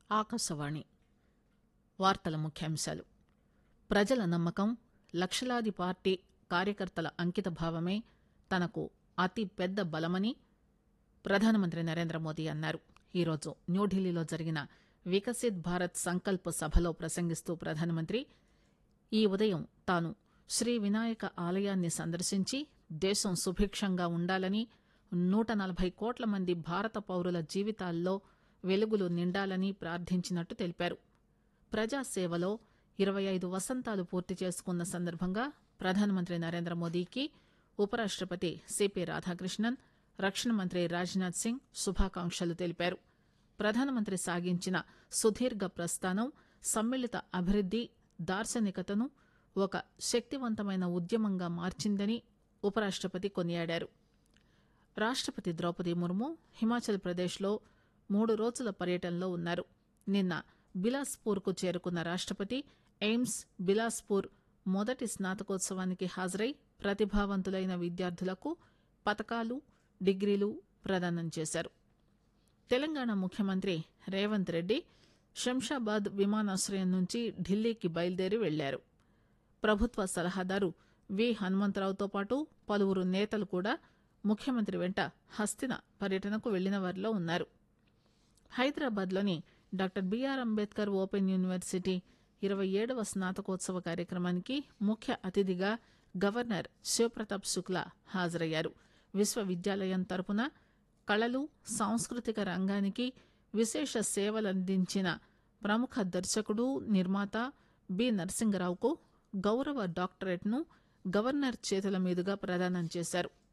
ఆకాశవాణి వార్తల ముఖ్యాంశాలు ప్రజల నమ్మకం లక్షలాది పార్టీ కార్యకర్తల అంకిత భావమే తనకు అతి పెద్ద బలమని ప్రధానమంత్రి నరేంద్ర మోదీ అన్నారు ఈరోజు న్యూఢిల్లీలో జరిగిన వికసిత్ భారత్ సంకల్ప్ సభలో ప్రసంగిస్తూ ప్రధానమంత్రి ఈ ఉదయం తాను శ్రీ వినాయక ఆలయాన్ని సందర్శించి దేశం సుభిక్షంగా ఉండాలని నూట నలభై కోట్ల మంది భారత పౌరుల జీవితాల్లో వెలుగులు నిండాలని ప్రార్థించినట్టు తెలిపారు ప్రజాసేవలో ఇరవై ఐదు వసంతాలు పూర్తి చేసుకున్న సందర్భంగా ప్రధానమంత్రి నరేంద్ర మోదీకి ఉపరాష్టపతి సిపి రాధాకృష్ణన్ రక్షణ మంత్రి రాజ్నాథ్ సింగ్ శుభాకాంక్షలు తెలిపారు ప్రధానమంత్రి సాగించిన సుదీర్ఘ ప్రస్థానం సమ్మిళిత అభివృద్ది దార్శనికతను ఒక శక్తివంతమైన ఉద్యమంగా మార్చిందని ఉపరాష్టపతి కొనియాడారు రాష్టపతి ద్రౌపది ముర్ము హిమాచల్ ప్రదేశ్లో మూడు రోజుల పర్యటనలో ఉన్నారు నిన్న బిలాస్పూర్ కు చేరుకున్న రాష్టపతి ఎయిమ్స్ బిలాస్పూర్ మొదటి స్నాతకోత్సవానికి హాజరై ప్రతిభావంతులైన విద్యార్థులకు పతకాలు డిగ్రీలు ప్రదానం చేశారు తెలంగాణ ముఖ్యమంత్రి రేవంత్ రెడ్డి శంషాబాద్ విమానాశ్రయం నుంచి ఢిల్లీకి బయలుదేరి వెళ్లారు ప్రభుత్వ సలహాదారు వి హనుమంతరావుతో పాటు పలువురు నేతలు కూడా ముఖ్యమంత్రి వెంట హస్తిన పర్యటనకు వెళ్లిన వారిలో ఉన్నారు హైదరాబాద్లోని doctor B R Ambedkar open university ఇరవై ఏడవ స్నాతకోత్సవ కార్యక్రమానికి ముఖ్య అతిథిగా గవర్నర్ శివప్రతాప్ శుక్లా హాజరయ్యారు విశ్వవిద్యాలయం తరపున కళలు సాంస్కృతిక రంగానికి విశేష సేవలందించిన ప్రముఖ దర్శకుడు నిర్మాత బి నరసింగరావుకు గౌరవ డాక్టరేట్ను గవర్నర్ చేతుల మీదుగా ప్రదానం చేశారు